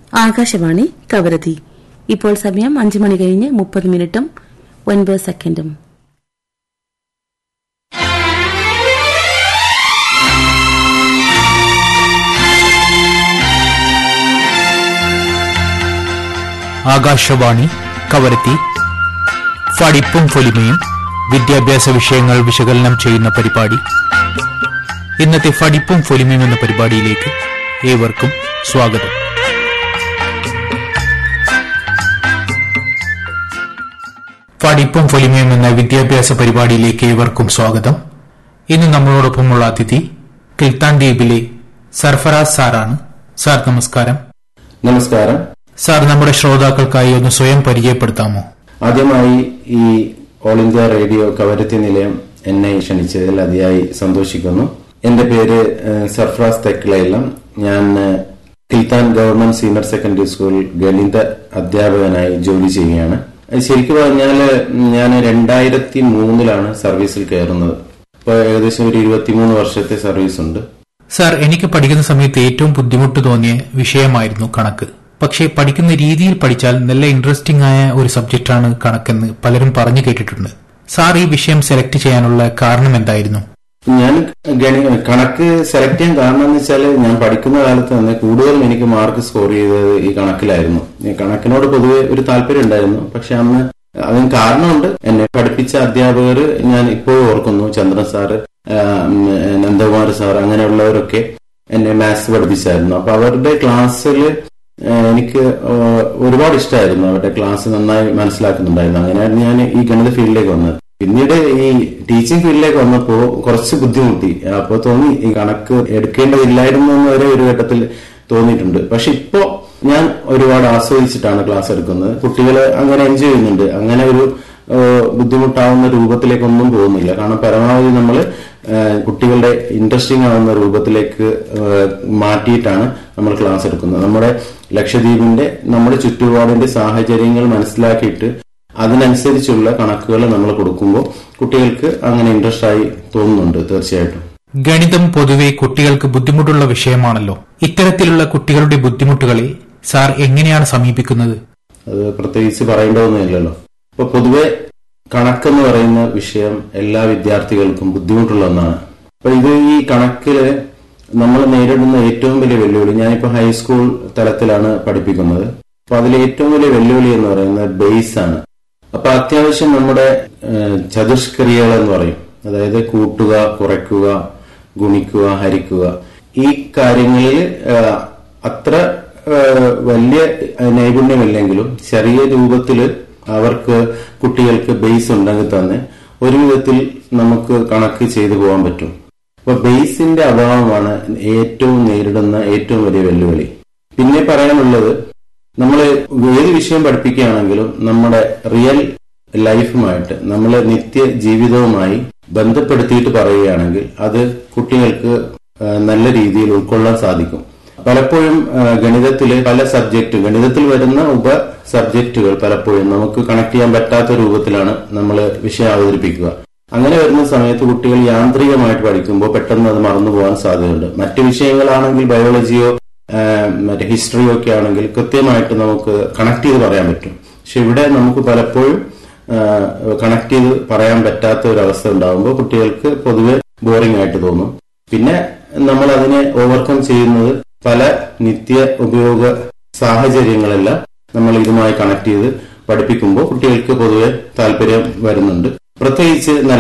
ആകാശവാണി കവരത്തി ഇപ്പോൾ സമയം അഞ്ചു മണി കഴിഞ്ഞ് മുപ്പത് മിനിറ്റും ഒൻപത് സെക്കൻഡും ആകാശവാണി കവരത്തി പഠിപ്പും പൊലിമയും വിദ്യാഭ്യാസ വിഷയങ്ങൾ വിശകലനം ചെയ്യുന്ന പരിപാടി ഇന്നത്തെ പഠിപ്പും പൊലിമയും എന്ന പരിപാടിയിലേക്ക് ഏവർക്കും സ്വാഗതം പഠിപ്പും പൊലിമയും എന്ന വിദ്യാഭ്യാസ പരിപാടിയിലേക്ക് ഏവർക്കും സ്വാഗതം ഇന്ന് നമ്മളോടൊപ്പമുള്ള അതിഥി കിൽത്താൻ ദ്വീപിലെ സർഫറാസ് സാറാണ് സാർ നമസ്കാരം നമസ്കാരം സാർ നമ്മുടെ ശ്രോതാക്കൾക്കായി ഒന്ന് സ്വയം പരിചയപ്പെടുത്താമോ ആദ്യമായി ഈ ഓൾ ഇന്ത്യ റേഡിയോ കവരത്തി നിലയം എന്നെ ക്ഷണിച്ചതിൽ അതിയായി സന്തോഷിക്കുന്നു എന്റെ പേര് ഏഹ്, സർഫറാസ് തെക്കിളയിലം ഞാൻ ഏഹ്, Kiltan government senior secondary school ഗണിത അധ്യാപകനായി ജോലി ചെയ്യുകയാണ് അത് ശരിക്കും പറഞ്ഞാൽ ഞാൻ രണ്ടായിരത്തി മൂന്നിലാണ് സർവീസിൽ കയറുന്നത് ഇപ്പോൾ ഏകദേശം ഒരു ഇരുപത്തിമൂന്ന് വർഷത്തെ സർവീസ് ഉണ്ട് സാർ എനിക്ക് പഠിക്കുന്ന സമയത്ത് ഏറ്റവും ബുദ്ധിമുട്ട് തോന്നിയ വിഷയമായിരുന്നു കണക്ക് പക്ഷേ പഠിക്കുന്ന രീതിയിൽ പഠിച്ചാൽ നല്ല ഇൻട്രസ്റ്റിംഗ് ആയ ഒരു സബ്ജക്റ്റാണ് കണക്കെന്ന് പലരും പറഞ്ഞു കേട്ടിട്ടുണ്ട് സാർ ഈ വിഷയം സെലക്ട് ചെയ്യാനുള്ള കാരണം എന്തായിരുന്നു ഞാൻ ഗണി കണക്ക് സെലക്ട് ചെയ്യാൻ കാരണം എന്ന് വെച്ചാൽ ഞാൻ പഠിക്കുന്ന കാലത്ത് തന്നെ കൂടുതലും എനിക്ക് മാർക്ക് സ്കോർ ചെയ്തത് ഈ കണക്കിലായിരുന്നു ഈ കണക്കിനോട് പൊതുവെ ഒരു താല്പര്യം ഉണ്ടായിരുന്നു പക്ഷെ അന്ന് അതിന് കാരണമുണ്ട് എന്നെ പഠിപ്പിച്ച അധ്യാപകർ ഞാൻ ഇപ്പോഴും ഓർക്കുന്നു ചന്ദ്രൻ സാറ് ആ, ഉം, നന്ദകുമാർ സാർ അങ്ങനെയുള്ളവരൊക്കെ എന്നെ മാത്സ് പഠിപ്പിച്ചായിരുന്നു അപ്പൊ അവരുടെ ക്ലാസ്സിൽ എനിക്ക് ആ, ഒരുപാട് ഇഷ്ടമായിരുന്നു അവരുടെ ക്ലാസ് നന്നായി മനസ്സിലാക്കുന്നുണ്ടായിരുന്നു അങ്ങനെയാണ് ഞാൻ ഈ ഗണിത ഫീൽഡിലേക്ക് വന്നത് പിന്നീട് ഈ ടീച്ചിങ് ഫീൽഡിലേക്ക് വന്നപ്പോ കുറച്ച് ബുദ്ധിമുട്ടി അപ്പൊ തോന്നി ഈ കണക്ക് എടുക്കേണ്ടതില്ലായിരുന്നു എന്ന് വരെ ഒരു ഘട്ടത്തിൽ തോന്നിയിട്ടുണ്ട് പക്ഷെ ഇപ്പോ ഞാൻ ഒരുപാട് ആസ്വദിച്ചിട്ടാണ് ക്ലാസ് എടുക്കുന്നത് കുട്ടികളെ അങ്ങനെ എൻജോയ് ചെയ്യുന്നുണ്ട് അങ്ങനെ ഒരു ഏഹ്, ബുദ്ധിമുട്ടാവുന്ന രൂപത്തിലേക്കൊന്നും പോകുന്നില്ല കാരണം പരമാവധി നമ്മൾ കുട്ടികളുടെ ഇൻട്രസ്റ്റിംഗ് ആവുന്ന രൂപത്തിലേക്ക് ഏഹ്, മാറ്റിയിട്ടാണ് നമ്മൾ ക്ലാസ് എടുക്കുന്നത് നമ്മുടെ ലക്ഷദ്വീപിന്റെ നമ്മുടെ ചുറ്റുപാടിന്റെ സാഹചര്യങ്ങൾ മനസ്സിലാക്കിയിട്ട് അതിനനുസരിച്ചുള്ള കണക്കുകൾ നമ്മൾ കൊടുക്കുമ്പോൾ കുട്ടികൾക്ക് അങ്ങനെ ഇൻട്രസ്റ്റ് ആയി തോന്നുന്നുണ്ട് തീർച്ചയായിട്ടും ഗണിതം പൊതുവെ കുട്ടികൾക്ക് ബുദ്ധിമുട്ടുള്ള വിഷയമാണല്ലോ ഇത്തരത്തിലുള്ള കുട്ടികളുടെ ബുദ്ധിമുട്ടുകളെ സാർ എങ്ങനെയാണ് സമീപിക്കുന്നത് അത് പ്രത്യേകിച്ച് പറയേണ്ടതൊന്നുമില്ലല്ലോ അപ്പൊ പൊതുവെ കണക്കെന്ന് പറയുന്ന വിഷയം എല്ലാ വിദ്യാർത്ഥികൾക്കും ബുദ്ധിമുട്ടുള്ള ഒന്നാണ് അപ്പൊ ഇത് ഈ കണക്കില് നമ്മൾ നേരിടുന്ന ഏറ്റവും വലിയ വെല്ലുവിളി ഞാനിപ്പോ ഹൈസ്കൂൾ തലത്തിലാണ് പഠിപ്പിക്കുന്നത് അപ്പൊ അതിൽ ഏറ്റവും വലിയ വെല്ലുവിളി എന്ന് പറയുന്നത് ബേസ് ആണ് അപ്പൊ അത്യാവശ്യം നമ്മുടെ ഏഹ്, ചതുഷ്ക്രിയകൾ എന്ന് പറയും അതായത് കൂട്ടുക കുറയ്ക്കുക ഗുണിക്കുക ഹരിക്കുക ഈ കാര്യങ്ങളിൽ ഏഹ്, അത്ര ഏഹ്, വലിയ നൈപുണ്യമില്ലെങ്കിലും ചെറിയ രൂപത്തിൽ അവർക്ക് കുട്ടികൾക്ക് ബേസ് ഉണ്ടെങ്കിൽ തന്നെ ഒരു വിധത്തിൽ നമുക്ക് കണക്ക് ചെയ്തു പോകാൻ പറ്റും അപ്പൊ ബേസിന്റെ അഭാവമാണ് ഏറ്റവും നേരിടുന്ന ഏറ്റവും വലിയ വെല്ലുവിളി പിന്നെ പറയാനുള്ളത് നമ്മൾ ഏത് വിഷയം പഠിപ്പിക്കുകയാണെങ്കിലും നമ്മുടെ റിയൽ ലൈഫുമായിട്ട് നമ്മൾ നിത്യ ജീവിതവുമായി ബന്ധപ്പെടുത്തിയിട്ട് പറയുകയാണെങ്കിൽ അത് കുട്ടികൾക്ക് ആ, നല്ല രീതിയിൽ ഉൾക്കൊള്ളാൻ സാധിക്കും പലപ്പോഴും ആ, ഗണിതത്തിലെ പല സബ്ജക്റ്റ് ഗണിതത്തിൽ വരുന്ന ഉപ സബ്ജക്റ്റുകൾ പലപ്പോഴും നമുക്ക് കണക്ട് ചെയ്യാൻ പറ്റാത്ത രൂപത്തിലാണ് നമ്മൾ വിഷയം അവതരിപ്പിക്കുക അങ്ങനെ വരുന്ന സമയത്ത് കുട്ടികൾ യാന്ത്രികമായിട്ട് പഠിക്കുമ്പോൾ പെട്ടെന്ന് അത് മറന്നു പോകാൻ സാധ്യതയുണ്ട് മറ്റു വിഷയങ്ങളാണെങ്കിൽ ബയോളജിയോ ആ, മറ്റേ ഹിസ്റ്ററിയോ ഒക്കെ ആണെങ്കിൽ കൃത്യമായിട്ട് നമുക്ക് കണക്ട് ചെയ്ത് പറയാൻ പറ്റും പക്ഷെ ഇവിടെ നമുക്ക് പലപ്പോഴും കണക്ട് ചെയ്ത് പറയാൻ പറ്റാത്ത ഒരു അവസ്ഥ ഉണ്ടാകുമ്പോൾ കുട്ടികൾക്ക് പൊതുവെ ബോറിംഗ് ആയിട്ട് തോന്നും പിന്നെ നമ്മൾ അതിനെ ഓവർകം ചെയ്യുന്നത് പല നിത്യ ഉപയോഗ സാഹചര്യങ്ങളെല്ലാം നമ്മൾ ഇതുമായി കണക്ട് ചെയ്ത് പഠിപ്പിക്കുമ്പോൾ കുട്ടികൾക്ക് പൊതുവെ താല്പര്യം വരുന്നുണ്ട് പ്രത്യേകിച്ച് നല്ല